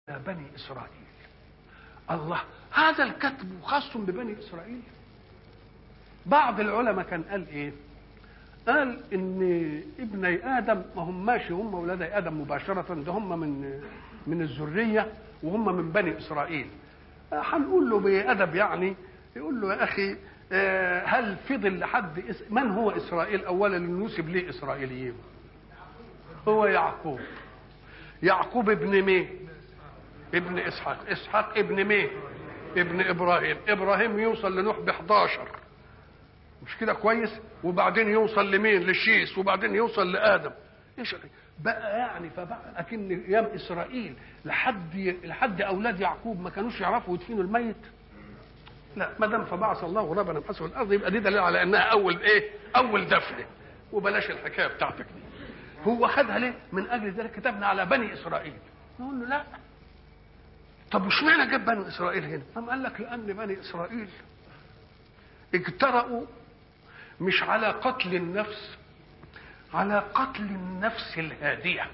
بني إسرائيل الله هذا الكتب خاص ببني إسرائيل بعض العلماء كان قال إيه قال إن ابني آدم ما هم ماشي هم ولاد آدم مباشرة ده هم من من الذرية وهم من بني إسرائيل هنقول له بأدب يعني يقول له يا أخي هل فضل لحد من هو إسرائيل أولا لنسب ليه إسرائيليين هو يعقوب يعقوب ابن مين ابن اسحاق اسحاق ابن مين ابن ابراهيم ابراهيم يوصل لنوح ب 11 مش كده كويس وبعدين يوصل لمين للشيس وبعدين يوصل لادم ايش بقى يعني فبقى اكن ايام اسرائيل لحد لحد اولاد يعقوب ما كانوش يعرفوا يدفنوا الميت لا ما دام فبعث الله غرابا حسب الارض يبقى دي دليل على انها اول ايه اول دفنه وبلاش الحكايه بتاعتك دي هو خدها ليه من اجل ذلك كتبنا على بني اسرائيل نقول له لا طب وش معنى جاب بني اسرائيل هنا قام قال لك لان بني اسرائيل اجترأوا مش على قتل النفس على قتل النفس الهاديه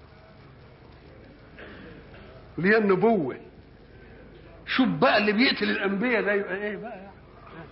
اللي هي النبوه شوف بقى اللي بيقتل الانبياء ده يبقى ايه بقى يعني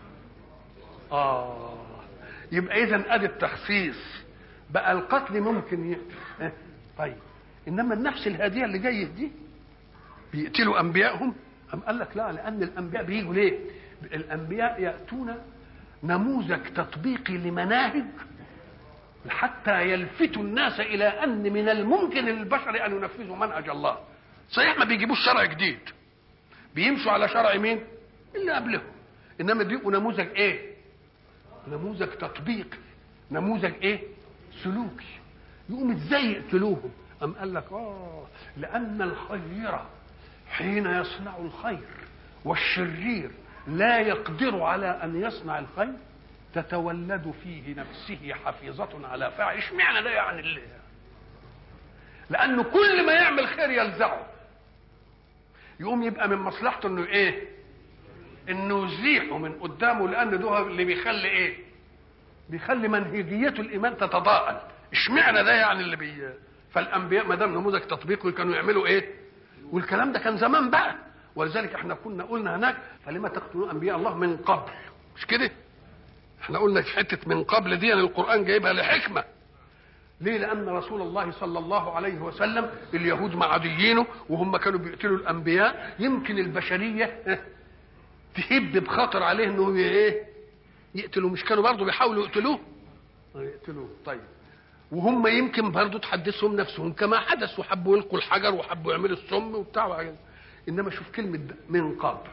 اه يبقى اذا ادي التخصيص بقى القتل ممكن يقتل طيب انما النفس الهاديه اللي جايه دي بيقتلوا انبيائهم أم قال لك لا لان الانبياء بيجوا ليه الانبياء ياتون نموذج تطبيقي لمناهج حتى يلفتوا الناس الى ان من الممكن للبشر ان ينفذوا منهج الله صحيح ما بيجيبوش شرع جديد بيمشوا على شرع مين اللي قبلهم انما بيبقوا نموذج ايه نموذج تطبيقي نموذج ايه سلوكي يقوم ازاي يقتلوهم أم قال لك آه لأن الخير حين يصنع الخير والشرير لا يقدر على أن يصنع الخير تتولد فيه نفسه حفيظة على فاعل اشمعنى ده يعني اللي لأنه كل ما يعمل خير يلزعه يقوم يبقى من مصلحته انه ايه انه يزيحه من قدامه لان ده اللي بيخلي ايه بيخلي منهجيته الايمان تتضاءل اشمعنى ده يعني اللي بي فالانبياء ما دام نموذج تطبيقي كانوا يعملوا ايه والكلام ده كان زمان بقى ولذلك احنا كنا قلنا هناك فلما تقتلون انبياء الله من قبل مش كده احنا قلنا في حته من قبل دي يعني القران جايبها لحكمه ليه لان رسول الله صلى الله عليه وسلم اليهود معاديينه وهم كانوا بيقتلوا الانبياء يمكن البشريه تهب بخاطر عليه انه ايه يقتلوا مش كانوا برضه بيحاولوا يقتلوه يقتلوه طيب وهم يمكن برضه تحدثهم نفسهم كما حدث وحبوا يلقوا الحجر وحبوا يعملوا السم وبتاع وعجل. انما شوف كلمه من قبل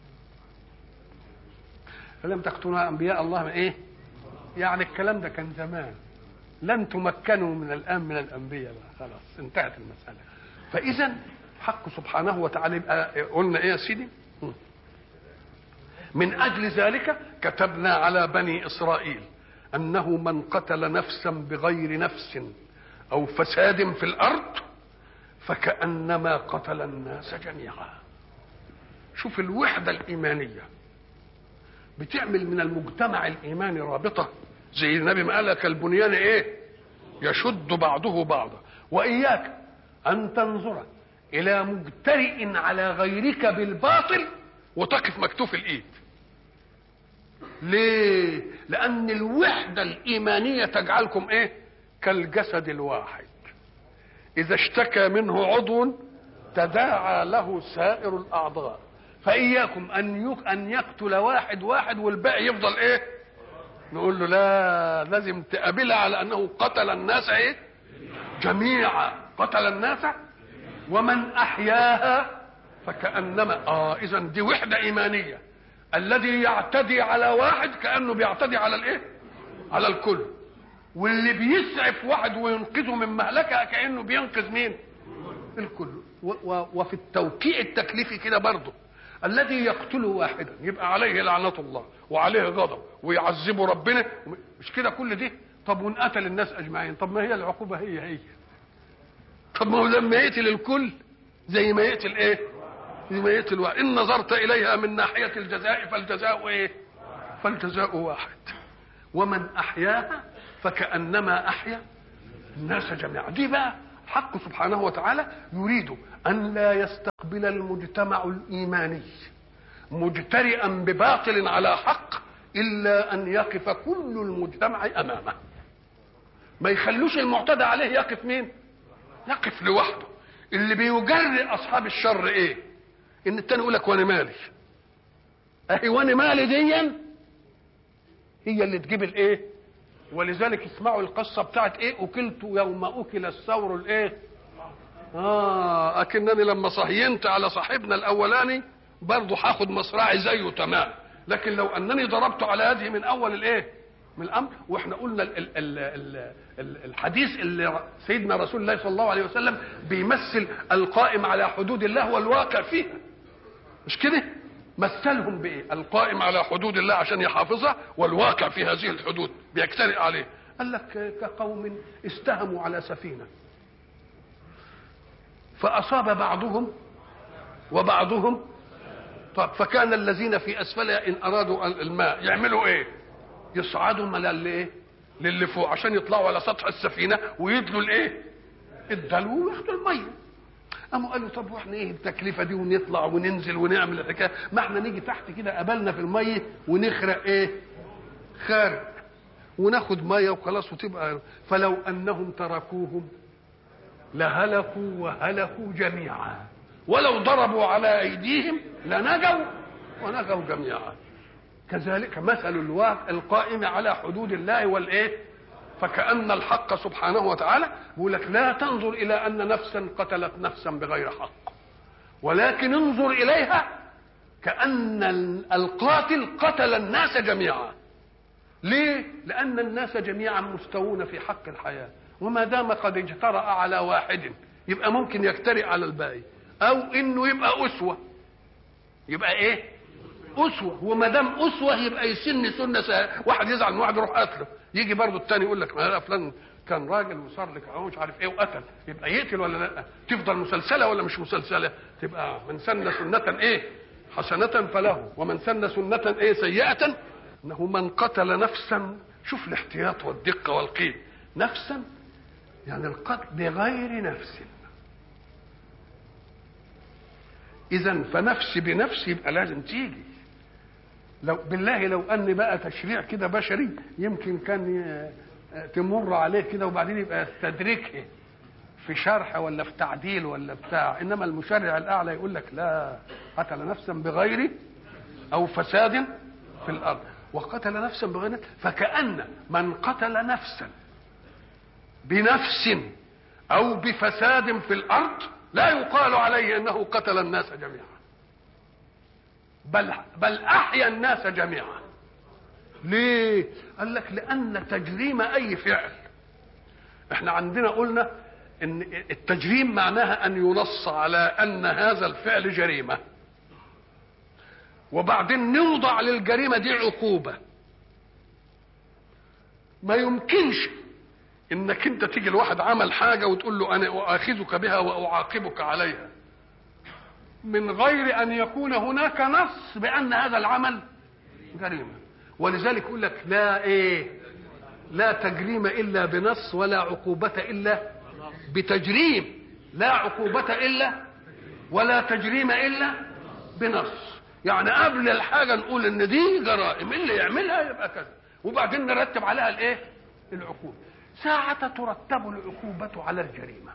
فلم تقتلوا انبياء الله من ايه يعني الكلام ده كان زمان لن تمكنوا من الان من الانبياء بقى خلاص انتهت المساله فاذا حق سبحانه وتعالى يبقى قلنا ايه يا سيدي من اجل ذلك كتبنا على بني اسرائيل انه من قتل نفسا بغير نفس او فساد في الارض فكانما قتل الناس جميعا شوف الوحده الايمانيه بتعمل من المجتمع الايماني رابطه زي النبي ما قال كالبنيان ايه يشد بعضه بعضا واياك ان تنظر الى مجترئ على غيرك بالباطل وتقف مكتوف الايد ليه لان الوحده الايمانيه تجعلكم ايه كالجسد الواحد اذا اشتكى منه عضو تداعى له سائر الاعضاء فاياكم ان ان يقتل واحد واحد والباقي يفضل ايه نقول له لا لازم تقابلها على انه قتل الناس ايه جميعا قتل الناس ومن احياها فكانما اه اذا دي وحده ايمانيه الذي يعتدي على واحد كانه بيعتدي على الايه على الكل واللي بيسعف واحد وينقذه من مهلكه كانه بينقذ مين الكل و و وفي التوقيع التكليفي كده برضه الذي يقتل واحدا يبقى عليه لعنة الله وعليه غضب ويعذبه ربنا مش كده كل دي طب وان قتل الناس اجمعين طب ما هي العقوبة هي هي طب ما هو لما يقتل الكل زي ما يقتل ايه زي ما يقتل واحد ان نظرت اليها من ناحية الجزاء فالجزاء ايه فالجزاء واحد ومن احياها فكأنما احيا الناس جميعا دي بقى حق سبحانه وتعالى يريد ان لا يستقبل المجتمع الايماني مجترئا بباطل على حق الا ان يقف كل المجتمع امامه ما يخلوش المعتدى عليه يقف مين يقف لوحده اللي بيجرئ اصحاب الشر ايه ان التاني يقول لك وانا مالي اهي وانا مالي ديا هي اللي تجيب الايه ولذلك اسمعوا القصه بتاعت ايه اكلت يوم اكل الثور الايه اه اكنني لما صهينت على صاحبنا الاولاني برضه هاخد مصراعي زيه تمام لكن لو انني ضربت على هذه من اول الايه من الامر واحنا قلنا ال ال ال ال ال الحديث اللي سيدنا رسول الله صلى الله عليه وسلم بيمثل القائم على حدود الله والواقع فيها مش كده مثلهم بايه القائم على حدود الله عشان يحافظها والواقع في هذه الحدود بيجترئ عليه قال لك كقوم استهموا على سفينه فاصاب بعضهم وبعضهم طب فكان الذين في اسفلها ان ارادوا الماء يعملوا ايه يصعدوا من الايه للي فوق عشان يطلعوا على سطح السفينه ويدلوا الايه الدلو وياخدوا الميه قاموا قالوا طب واحنا ايه التكلفه دي ونطلع وننزل ونعمل الحكايه ما احنا نيجي تحت كده قبلنا في الميه ونخرق ايه خارق وناخد ميه وخلاص وتبقى فلو انهم تركوهم لهلكوا وهلكوا جميعا ولو ضربوا على ايديهم لنجوا ونجوا جميعا كذلك مثل الواقع القائم على حدود الله والايه فكأن الحق سبحانه وتعالى يقول لك لا تنظر إلى أن نفسا قتلت نفسا بغير حق ولكن انظر إليها كأن القاتل قتل الناس جميعا ليه؟ لأن الناس جميعا مستوون في حق الحياة وما دام قد اجترأ على واحد يبقى ممكن يجترئ على الباقي أو إنه يبقى أسوة يبقى إيه؟ أسوة وما دام أسوة يبقى يسن سنة سهل. واحد يزعل من واحد يروح قتله يجي برضه الثاني يقول لك ما فلان كان راجل وصار لك اهو مش عارف ايه وقتل يبقى يقتل ولا لا تفضل مسلسله ولا مش مسلسله تبقى من سن سنه ايه حسنه فله ومن سن سنه ايه سيئه انه من قتل نفسا شوف الاحتياط والدقه والقيم نفسا يعني القتل بغير نفس اذا فنفس بنفس يبقى لازم تيجي لو بالله لو ان بقى تشريع كده بشري يمكن كان تمر عليه كده وبعدين يبقى يستدركه في شرح ولا في تعديل ولا بتاع انما المشرع الاعلى يقول لك لا قتل نفسا بغير او فساد في الارض وقتل نفسا بغير فكأن من قتل نفسا بنفس او بفساد في الارض لا يقال عليه انه قتل الناس جميعا بل بل احيا الناس جميعا ليه قال لك لان تجريم اي فعل احنا عندنا قلنا ان التجريم معناها ان ينص على ان هذا الفعل جريمه وبعدين نوضع للجريمه دي عقوبه ما يمكنش انك انت تيجي لواحد عمل حاجه وتقول له انا اؤاخذك بها واعاقبك عليها من غير ان يكون هناك نص بان هذا العمل جريمه ولذلك يقول لك لا ايه لا تجريم الا بنص ولا عقوبه الا بتجريم لا عقوبه الا ولا تجريم الا بنص يعني قبل الحاجه نقول ان دي جرائم اللي يعملها يبقى كذا وبعدين نرتب عليها الايه العقوبه ساعة ترتب العقوبة على الجريمة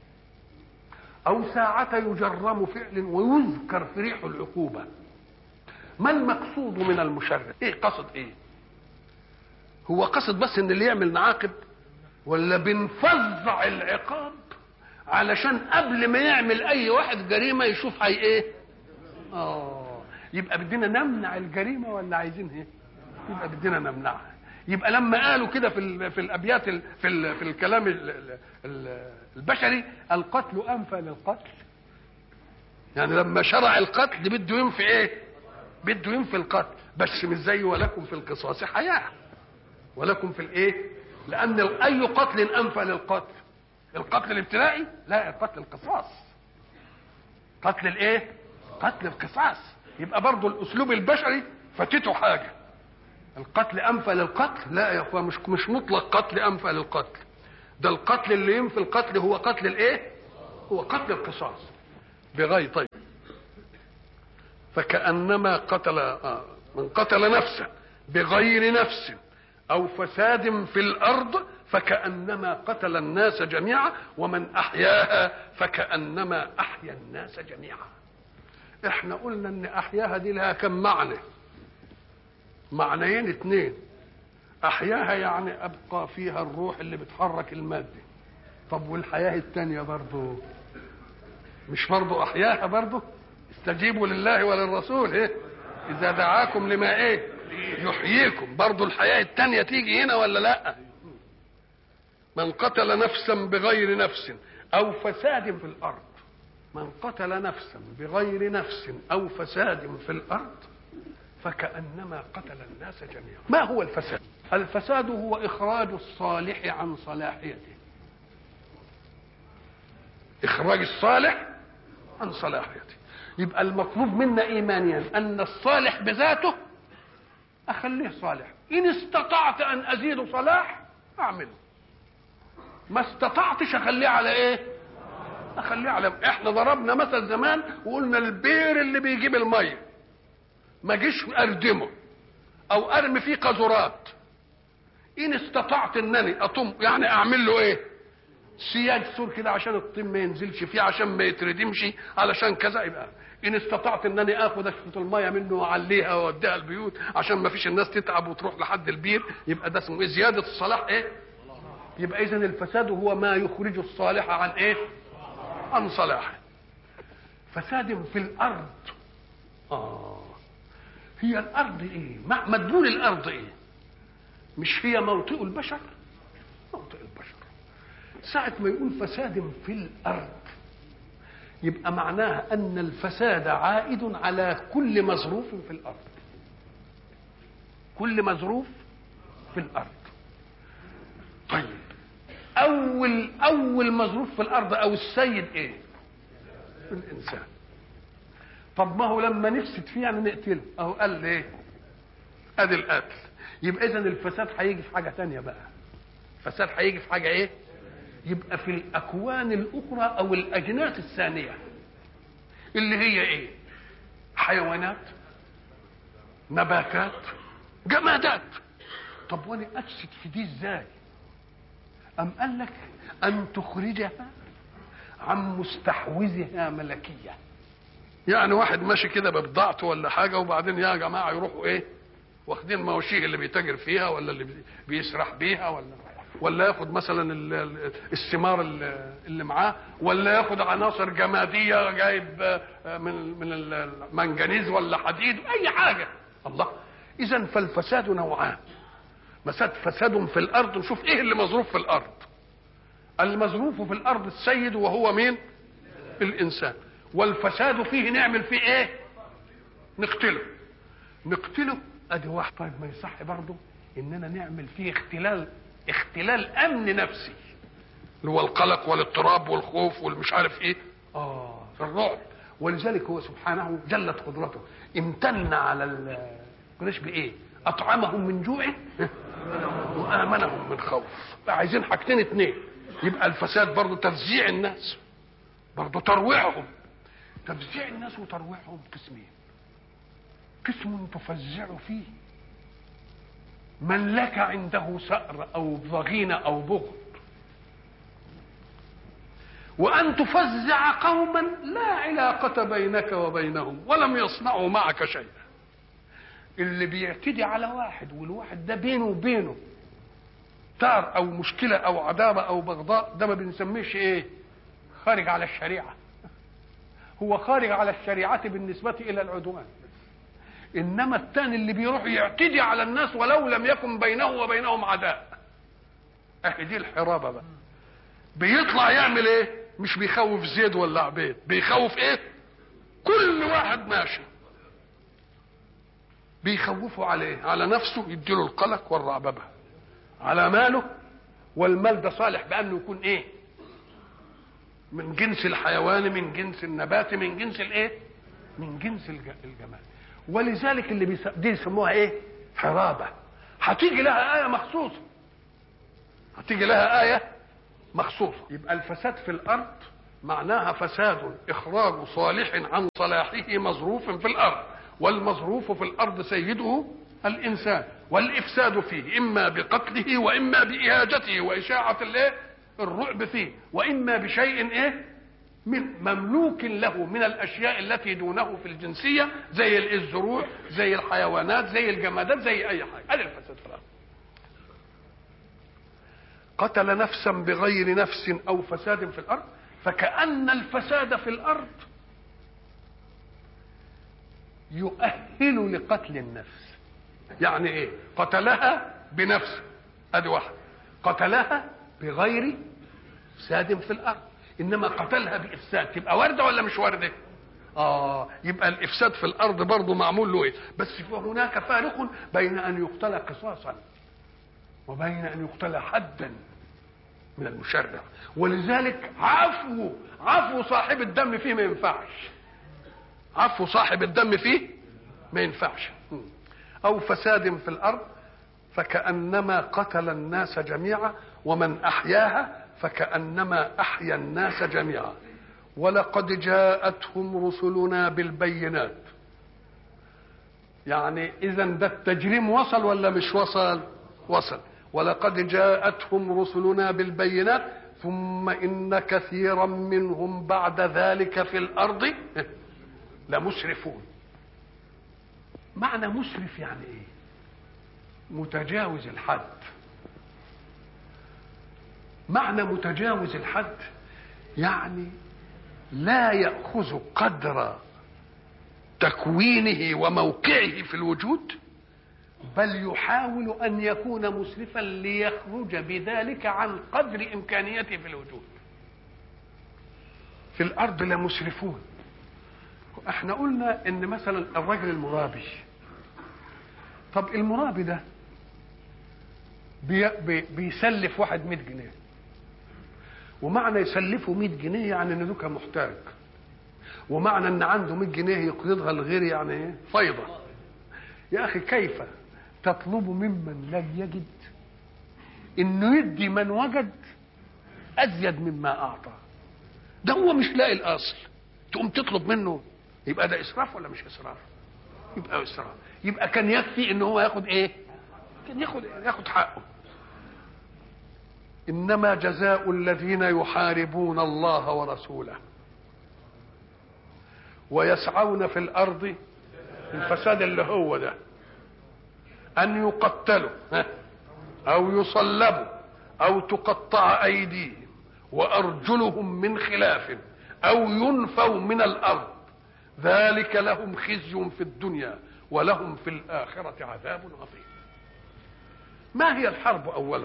أو ساعة يجرم فعل ويذكر في ريح العقوبة ما المقصود من المشرع ايه قصد ايه هو قصد بس ان اللي يعمل نعاقب ولا بنفظع العقاب علشان قبل ما يعمل اي واحد جريمه يشوف هي ايه اه يبقى بدنا نمنع الجريمه ولا عايزين ايه يبقى بدنا نمنعها يبقى لما قالوا كده في في الابيات في ال في الكلام البشري القتل انفى للقتل يعني لما شرع القتل بده ينفي ايه بده ينفي القتل بس مش زي ولكم في القصاص حياه ولكم في الايه لان اي قتل انفى للقتل القتل الابتدائي لا القتل القصاص قتل الايه قتل القصاص يبقى برضه الاسلوب البشري فاتته حاجه القتل انفى للقتل لا يا اخوان مش مش مطلق قتل انفى للقتل ده القتل اللي ينفي القتل هو قتل الايه هو قتل القصاص بغير طيب فكأنما قتل آه من قتل نفسا بغير نفس أو فساد في الأرض فكأنما قتل الناس جميعا ومن أحياها فكأنما أحيا الناس جميعا احنا قلنا ان أحياها دي لها كم معنى معنيين اتنين أحياها يعني أبقى فيها الروح اللي بتحرك المادة طب والحياة التانية برضو مش برضو أحياها برضو استجيبوا لله وللرسول ايه إذا دعاكم لما ايه يحييكم برضو الحياة التانية تيجي هنا ولا لا من قتل نفسا بغير نفس أو فساد في الأرض من قتل نفسا بغير نفس أو فساد في الأرض فكأنما قتل الناس جميعا ما هو الفساد الفساد هو إخراج الصالح عن صلاحيته إخراج الصالح عن صلاحيته يبقى المطلوب منا إيمانيا أن الصالح بذاته أخليه صالح إن استطعت أن أزيد صلاح أعمله ما استطعتش أخليه على إيه أخليه على إحنا ضربنا مثل زمان وقلنا البير اللي بيجيب المية ما جيش أردمه أو أرمي فيه قذرات إن استطعت أنني أطم يعني أعمل له إيه سياج سور كده عشان الطين ما ينزلش فيه عشان ما يتردمش علشان كذا يبقى ان استطعت انني اخد اشفط الميه منه واعليها واوديها البيوت عشان ما فيش الناس تتعب وتروح لحد البير يبقى ده اسمه ايه زياده الصلاح ايه يبقى اذا الفساد هو ما يخرج الصالح عن ايه عن صلاحه فساد في الارض اه هي الارض ايه مدلول الارض ايه مش هي موطئ البشر موطئ البشر ساعة ما يقول فساد في الأرض يبقى معناها أن الفساد عائد على كل مظروف في الأرض كل مظروف في الأرض طيب أول أول مظروف في الأرض أو السيد إيه؟ الإنسان طب ما هو لما نفسد فيه يعني نقتله أهو قال إيه؟ أدي القتل يبقى إذا الفساد هيجي في حاجة تانية بقى الفساد هيجي في حاجة إيه؟ يبقى في الاكوان الاخرى او الاجناس الثانيه اللي هي ايه حيوانات نباتات جمادات طب وانا افسد في دي ازاي ام قال لك ان تخرجها عن مستحوذها ملكيه يعني واحد ماشي كده ببضاعته ولا حاجه وبعدين يا جماعه يروحوا ايه واخدين مواشيه اللي بيتاجر فيها ولا اللي بيسرح بيها ولا ولا ياخد مثلا الثمار اللي معاه ولا ياخد عناصر جماديه جايب من من المنجنيز ولا حديد اي حاجه الله اذا فالفساد نوعان مساد فساد في الارض نشوف ايه اللي مظروف في الارض المظروف في الارض السيد وهو مين الانسان والفساد فيه نعمل فيه ايه نقتله نقتله ادي واحد طيب ما يصح برضه اننا نعمل فيه اختلال اختلال امن نفسي اللي هو القلق والاضطراب والخوف والمش عارف ايه اه الرعب ولذلك هو سبحانه جلت قدرته امتن على قريش بايه اطعمهم من جوع وامنهم من خوف عايزين حاجتين اتنين يبقى الفساد برضه تفزيع الناس برضه ترويعهم تفزيع الناس وترويعهم قسمين قسم تفزع فيه من لك عنده سأر أو ضغينة أو بغض وأن تفزع قوما لا علاقة بينك وبينهم ولم يصنعوا معك شيئا اللي بيعتدي على واحد والواحد ده بينه وبينه تار أو مشكلة أو عداوة أو بغضاء ده ما بنسميش إيه خارج على الشريعة هو خارج على الشريعة بالنسبة إلى العدوان انما الثاني اللي بيروح يعتدي على الناس ولو لم يكن بينه وبينهم عداء اهي دي الحرابه بقى بيطلع يعمل ايه مش بيخوف زيد ولا عبيد بيخوف ايه كل واحد ماشي بيخوفه عليه على نفسه يديله القلق والرعببه على ماله والمال ده صالح بانه يكون ايه من جنس الحيوان من جنس النبات من جنس الايه من جنس الجمال ولذلك اللي بيس... دي يسموها ايه حرابه هتيجي لها ايه مخصوصه هتيجي لها ايه مخصوصه يبقى الفساد في الارض معناها فساد اخراج صالح عن صلاحه مظروف في الارض والمظروف في الارض سيده الانسان والافساد فيه اما بقتله واما باهاجته واشاعه الايه الرعب فيه واما بشيء ايه من مملوك له من الاشياء التي دونه في الجنسيه زي الزروع زي الحيوانات زي الجمادات زي اي حاجه هذا الفساد في الارض قتل نفسا بغير نفس او فساد في الارض فكأن الفساد في الأرض يؤهل لقتل النفس يعني ايه قتلها بنفسه ادي واحد قتلها بغير فساد في الارض انما قتلها بافساد تبقى وارده ولا مش وارده اه يبقى الافساد في الارض برضه معمول له ايه بس هناك فارق بين ان يقتل قصاصا وبين ان يقتل حدا من المشرع ولذلك عفو عفو صاحب الدم فيه ما ينفعش عفو صاحب الدم فيه ما ينفعش او فساد في الارض فكانما قتل الناس جميعا ومن احياها فكانما احيا الناس جميعا ولقد جاءتهم رسلنا بالبينات يعني اذا ده التجريم وصل ولا مش وصل وصل ولقد جاءتهم رسلنا بالبينات ثم ان كثيرا منهم بعد ذلك في الارض لمسرفون معنى مسرف يعني ايه متجاوز الحد معنى متجاوز الحد يعني لا ياخذ قدر تكوينه وموقعه في الوجود بل يحاول ان يكون مسرفا ليخرج بذلك عن قدر امكانيته في الوجود في الارض لمسرفون احنا قلنا ان مثلا الرجل المرابي طب المرابي ده بي بي بيسلف واحد 100 جنيه ومعنى يسلفه 100 جنيه يعني ان دوكا محتاج ومعنى ان عنده 100 جنيه يقرضها لغير يعني ايه فيضه يا اخي كيف تطلب ممن لم يجد انه يدي من وجد ازيد مما اعطى ده هو مش لاقي الاصل تقوم تطلب منه يبقى ده اسراف ولا مش اسراف يبقى اسراف يبقى كان يكفي ان هو ياخد ايه كان ياخد ياخد حقه انما جزاء الذين يحاربون الله ورسوله ويسعون في الارض الفساد اللي هو ده ان يقتلوا او يصلبوا او تقطع ايديهم وارجلهم من خلاف او ينفوا من الارض ذلك لهم خزي في الدنيا ولهم في الاخره عذاب عظيم ما هي الحرب اولا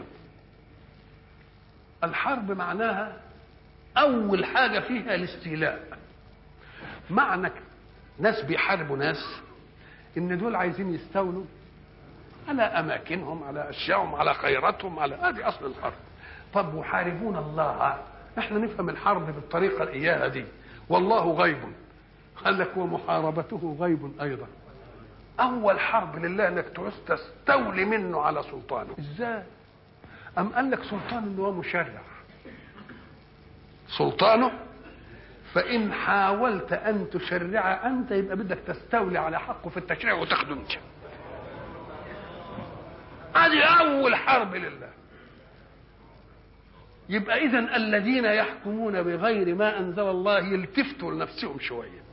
الحرب معناها اول حاجه فيها الاستيلاء معنى ناس بيحاربوا ناس ان دول عايزين يستولوا على اماكنهم على اشيائهم على خيراتهم على ادي اصل الحرب طب وحاربون الله احنا نفهم الحرب بالطريقه الاياها دي والله غيب قال لك ومحاربته غيب ايضا اول حرب لله انك تستولي منه على سلطانه ازاي ام قال لك سلطان ان هو مشرع سلطانه فان حاولت ان تشرع انت يبقى بدك تستولي على حقه في التشريع وتاخده انت هذه اول حرب لله يبقى اذا الذين يحكمون بغير ما انزل الله يلتفتوا لنفسهم شويه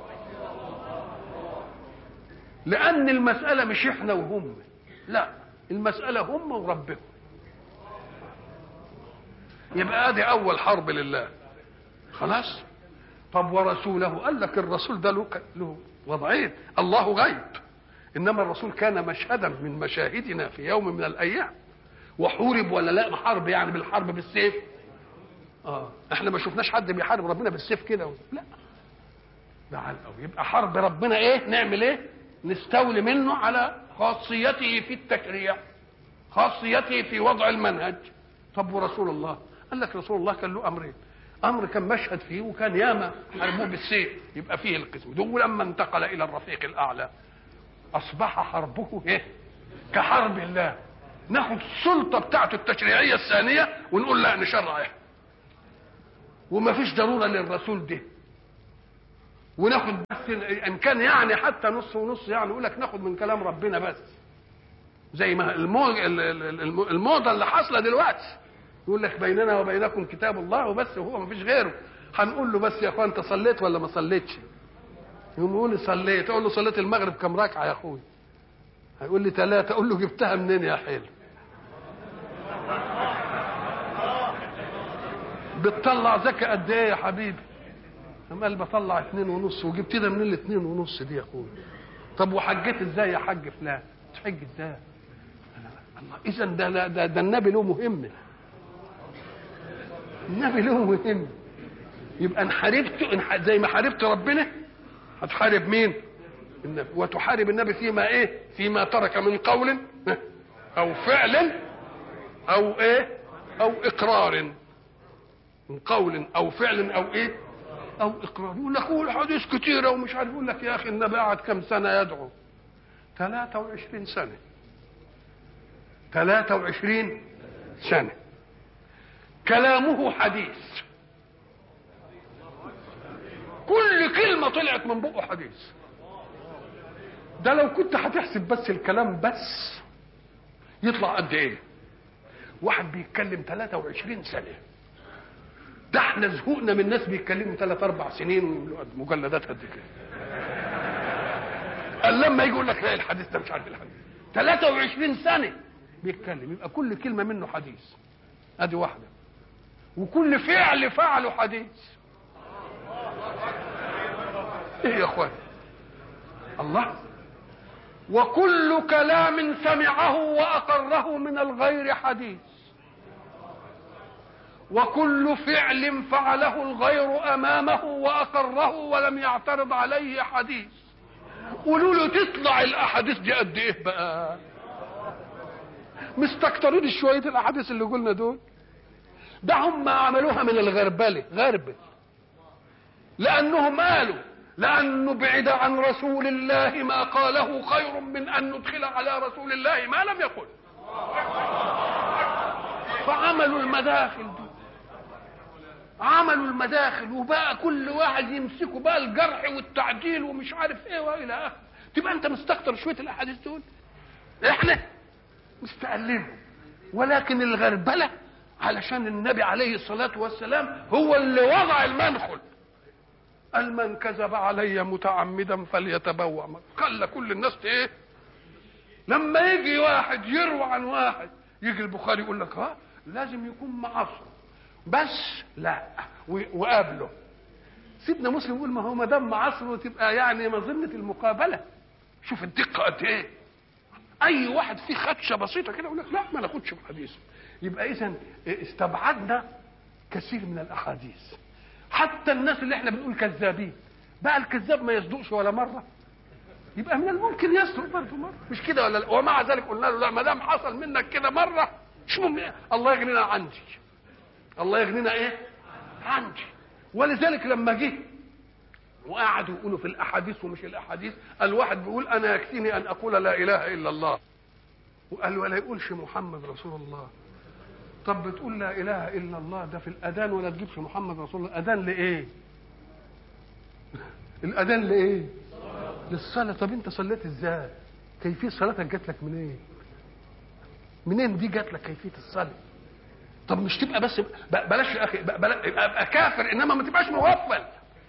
لان المساله مش احنا وهم لا المساله هم وربهم يبقى ادي اول حرب لله خلاص طب ورسوله قال لك الرسول ده له له وضعين الله غيب انما الرسول كان مشهدا من مشاهدنا في يوم من الايام وحورب ولا لا حرب يعني بالحرب بالسيف اه احنا ما شفناش حد بيحارب ربنا بالسيف كده لا ده على الأول. يبقى حرب ربنا ايه نعمل ايه نستولي منه على خاصيته في التشريع خاصيته في وضع المنهج طب ورسول الله قال لك رسول الله كان له امرين امر كان مشهد فيه وكان ياما حاربوه بالسيف يبقى فيه القسم ده لما انتقل الى الرفيق الاعلى اصبح حربه ايه كحرب الله ناخد السلطه بتاعته التشريعيه الثانيه ونقول لا نشرع ايه وما فيش ضروره للرسول ده وناخد بس ان كان يعني حتى نص ونص يعني يقول لك ناخد من كلام ربنا بس زي ما الموج الموضه اللي حاصله دلوقتي يقول لك بيننا وبينكم كتاب الله وبس وهو ما فيش غيره هنقول له بس يا اخوان انت صليت ولا ما صليتش يقوم يقول لي صليت اقول له صليت المغرب كم ركعه يا اخوي هيقول لي ثلاثه اقول له جبتها منين يا حلو بتطلع زكاة قد ايه يا حبيبي قام قال بطلع اتنين ونص وجبت ده منين الاتنين ونص دي يا اخويا طب وحجيت ازاي يا حاج فلان تحج ازاي الله اذا ده, ده ده النبي له مهمه النبي له مهم يبقى ان حاربت زي ما حاربت ربنا هتحارب مين النبي وتحارب النبي فيما ايه فيما ترك من قول او فعل او ايه او اقرار من قول او فعل او ايه او اقرار يقول لك هو الحديث كتيرة ومش عارف يقول لك يا اخي النبي قعد كم سنة يدعو 23 سنة 23 سنة كلامه حديث كل كلمة طلعت من بقه حديث ده لو كنت هتحسب بس الكلام بس يطلع قد ايه واحد بيتكلم 23 سنة ده احنا زهقنا من الناس بيتكلموا ثلاث اربع سنين ويعملوا مجلدات قد كده قال لما يجي يقول لك لا الحديث ده مش عارف الحديث 23 سنة بيتكلم يبقى كل كلمة منه حديث ادي واحدة وكل فعل فعله حديث ايه يا اخوان الله وكل كلام سمعه واقره من الغير حديث وكل فعل فعله الغير امامه واقره ولم يعترض عليه حديث قولوا له تطلع الاحاديث دي قد ايه بقى مستكترين شويه الاحاديث اللي قلنا دول ده هم عملوها من الغربله غربل لانهم قالوا لأن نبعد عن رسول الله ما قاله خير من أن ندخل على رسول الله ما لم يقل فعملوا المداخل دي عملوا المداخل وبقى كل واحد يمسكوا بقى الجرح والتعديل ومش عارف ايه والى اخره تبقى انت مستكتر شويه الاحاديث دول احنا مستقلينهم ولكن الغربله علشان النبي عليه الصلاه والسلام هو اللي وضع المنخل قال من كذب علي متعمدا فليتبوأ خلى كل الناس ايه لما يجي واحد يروى عن واحد يجي البخاري يقول لك ها لازم يكون معصر بس لا وقابله سيدنا مسلم يقول ما هو ما دام معصر تبقى يعني مظنه المقابله شوف الدقه قد ايه اي واحد فيه خدشه بسيطه كده يقول لك لا ما ناخدش بحديث يبقى اذا استبعدنا كثير من الاحاديث حتى الناس اللي احنا بنقول كذابين بقى الكذاب ما يصدقش ولا مره يبقى من الممكن يصدق برضه مره مش كده ولا لا ومع ذلك قلنا له لا ما دام حصل منك كده مره مش ممكن الله يغنينا عندي الله يغنينا ايه عندي ولذلك لما جه وقعدوا يقولوا في الاحاديث ومش الاحاديث الواحد بيقول انا يكفيني ان اقول لا اله الا الله وقال ولا يقولش محمد رسول الله طب بتقول لا اله الا الله ده في الاذان ولا تجيبش محمد رسول الله اذان لايه الاذان لايه للصلاه طب انت صليت ازاي كيفيه صلاتك جات لك منين إيه؟ منين دي جات لك كيفيه الصلاه طب مش تبقى بس بلاش يا اخي بلاش ابقى كافر انما ما تبقاش مغفل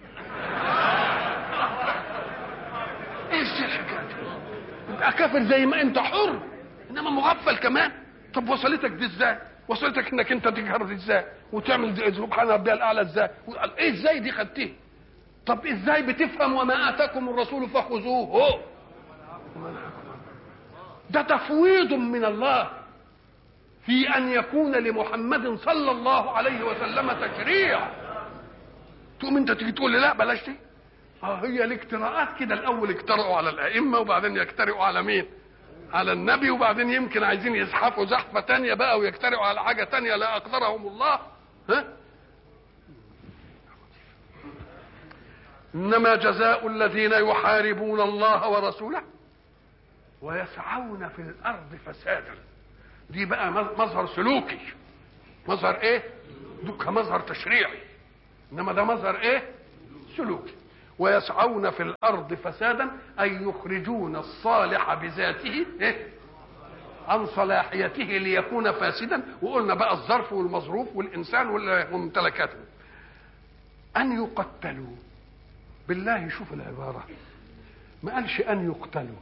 ايه الحكايه تبقى كافر زي ما انت حر انما مغفل كمان طب وصلتك دي ازاي وصلتك انك انت تجهر ازاي وتعمل سبحان ربي الاعلى ازاي ايه ازاي دي خدتيه طب ازاي بتفهم وما اتاكم الرسول فخذوه ده تفويض من الله في ان يكون لمحمد صلى الله عليه وسلم تشريع تقوم انت تيجي تقول لي لا بلاش دي اه هي الاجتراءات كده الاول اجترأوا على الائمه وبعدين يجترئوا على مين على النبي وبعدين يمكن عايزين يزحفوا زحفة تانية بقى ويجترئوا على حاجة تانية لا أقدرهم الله ها؟ إنما جزاء الذين يحاربون الله ورسوله ويسعون في الأرض فسادا دي بقى مظهر سلوكي مظهر ايه دوك مظهر تشريعي انما ده مظهر ايه سلوكي ويسعون في الارض فسادا اي يخرجون الصالح بذاته إيه؟ عن صلاحيته ليكون فاسدا وقلنا بقى الظرف والمظروف والانسان وممتلكاته ان يقتلوا بالله شوف العباره ما قالش ان يقتلوا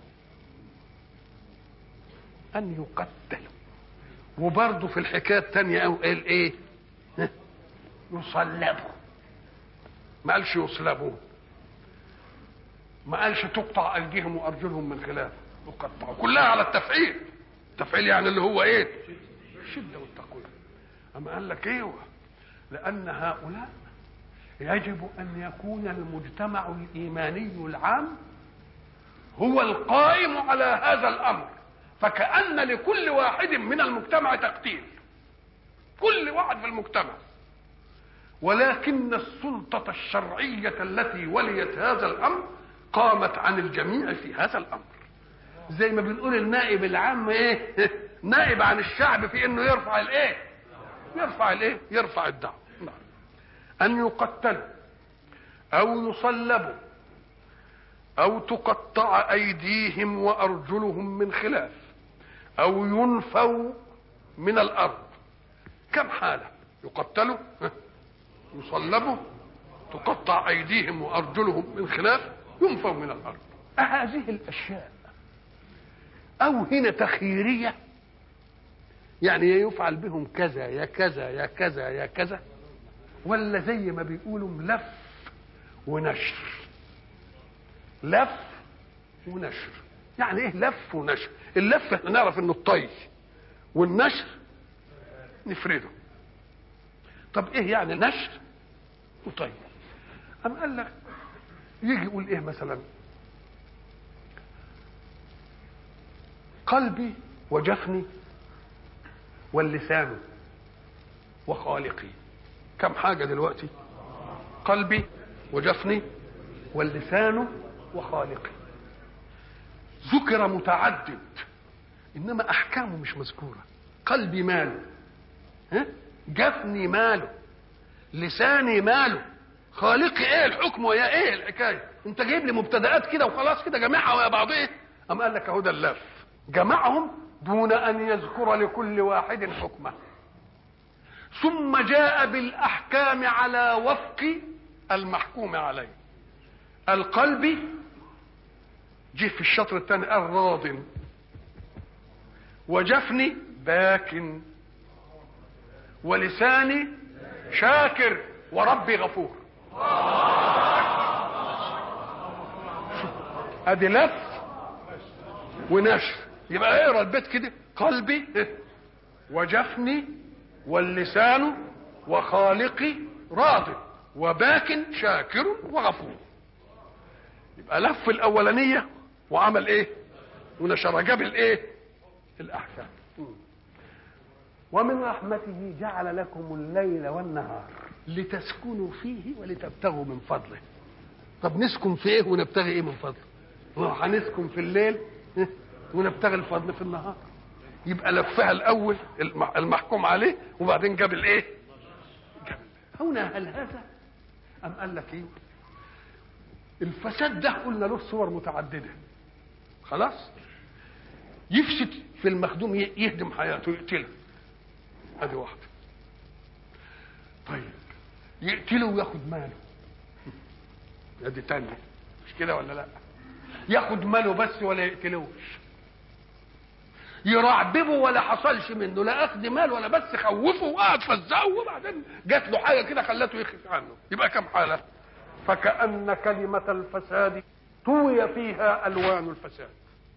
ان يقتلوا وبرضه في الحكايه الثانيه قال ايه يصلبوا ما قالش يصلبوا ما قالش تقطع ايديهم وارجلهم من خلاف يقطعوا كلها على التفعيل التفعيل يعني اللي هو ايه الشده والتقويه اما قال لك ايوه لان هؤلاء يجب ان يكون المجتمع الايماني العام هو القائم على هذا الامر فكأن لكل واحد من المجتمع تقتيل كل واحد في المجتمع ولكن السلطة الشرعية التي وليت هذا الأمر قامت عن الجميع في هذا الأمر زي ما بنقول النائب العام ايه نائب عن الشعب في انه يرفع الايه يرفع الايه يرفع الدعوة نعم. ان يقتلوا او يصلبوا او تقطع ايديهم وارجلهم من خلاف او ينفوا من الارض كم حاله يقتلوا يصلبوا تقطع ايديهم وارجلهم من خلاف ينفوا من الارض هذه الاشياء او هنا تخييريه يعني يا يفعل بهم كذا يا كذا يا كذا يا كذا ولا زي ما بيقولوا لف ونشر لف ونشر يعني ايه لف ونشر اللف احنا نعرف انه الطي والنشر نفرده طب ايه يعني نشر وطي ام قال لك يجي يقول ايه مثلا قلبي وجفني واللسان وخالقي كم حاجه دلوقتي قلبي وجفني واللسان وخالقي ذكر متعدد انما احكامه مش مذكوره قلبي ماله ها جفني ماله لساني ماله خالقي ايه الحكم ويا ايه الحكايه انت جايب لي مبتدئات كده وخلاص كده جميعها ويا بعض ايه ام قال لك اهو ده اللف جمعهم دون ان يذكر لكل واحد حكمه ثم جاء بالاحكام على وفق المحكوم عليه القلب جه في الشطر الثاني قال راض وجفني باك ولساني شاكر وربي غفور ادي لف ونشر يبقى اقرا البيت كده قلبي وجفني واللسان وخالقي راض وباك شاكر وغفور يبقى لف الاولانيه وعمل ايه ونشر جاب الايه الاحكام ومن رحمته جعل لكم الليل والنهار لتسكنوا فيه ولتبتغوا من فضله طب نسكن في ايه ونبتغي ايه من فضله هنسكن في الليل ونبتغي الفضل في النهار يبقى لفها الاول المحكوم عليه وبعدين جاب الايه هنا هل هذا ام قال لك ايه الفساد ده قلنا له صور متعدده خلاص يفسد في المخدوم يهدم حياته يقتله ادي واحده طيب يقتله وياخد ماله ادي تانية مش كده ولا لا ياخد ماله بس ولا يقتلوش يرعببه ولا حصلش منه لا اخذ مال ولا بس خوفه وقعد فزعه وبعدين جات له حاجه كده خلته يخف عنه يبقى كم حاله فكأن كلمة الفساد طوي فيها ألوان الفساد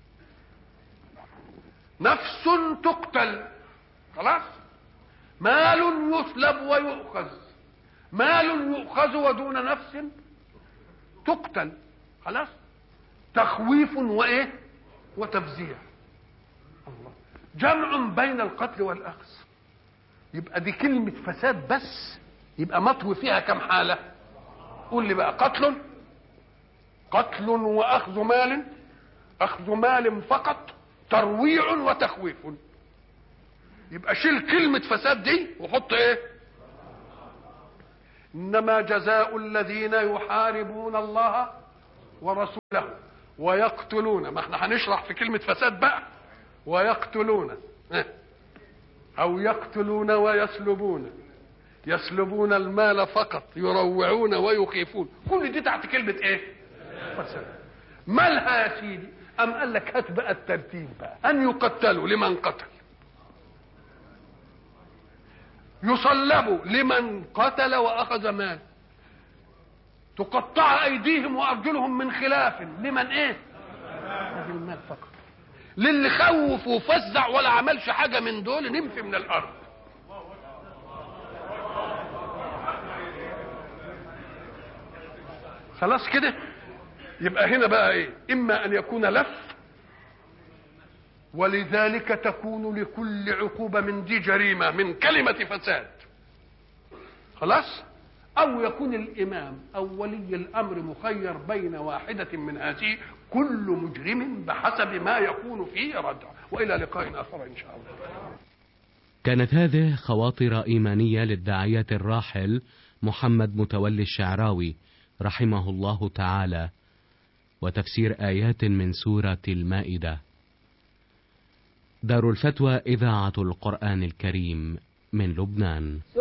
نفس تقتل خلاص مال يسلب ويؤخذ مال يؤخذ ودون نفس تقتل خلاص تخويف وايه وتفزيع الله جمع بين القتل والاخذ يبقى دي كلمه فساد بس يبقى مطوي فيها كم حاله قول لي بقى قتل قتل واخذ مال اخذ مال فقط ترويع وتخويف يبقى شيل كلمة فساد دي وحط ايه انما جزاء الذين يحاربون الله ورسوله ويقتلون ما احنا هنشرح في كلمه فساد بقى ويقتلون او يقتلون ويسلبون يسلبون المال فقط يروعون ويخيفون كل دي تحت كلمه ايه فساد مالها يا سيدي ام قال لك هات بقى الترتيب بقى ان يقتلوا لمن قتل يصلبوا لمن قتل واخذ مال تقطع ايديهم وارجلهم من خلاف لمن ايه هذه المال فقط للي خوف وفزع ولا عملش حاجه من دول نمشي من الارض خلاص كده يبقى هنا بقى ايه اما ان يكون لف ولذلك تكون لكل عقوبة من دي جريمة من كلمة فساد خلاص أو يكون الإمام أو ولي الأمر مخير بين واحدة من هذه كل مجرم بحسب ما يكون فيه ردع وإلى لقاء آخر إن شاء الله كانت هذه خواطر إيمانية للداعية الراحل محمد متولي الشعراوي رحمه الله تعالى وتفسير آيات من سورة المائدة دار الفتوى إذاعة القرآن الكريم من لبنان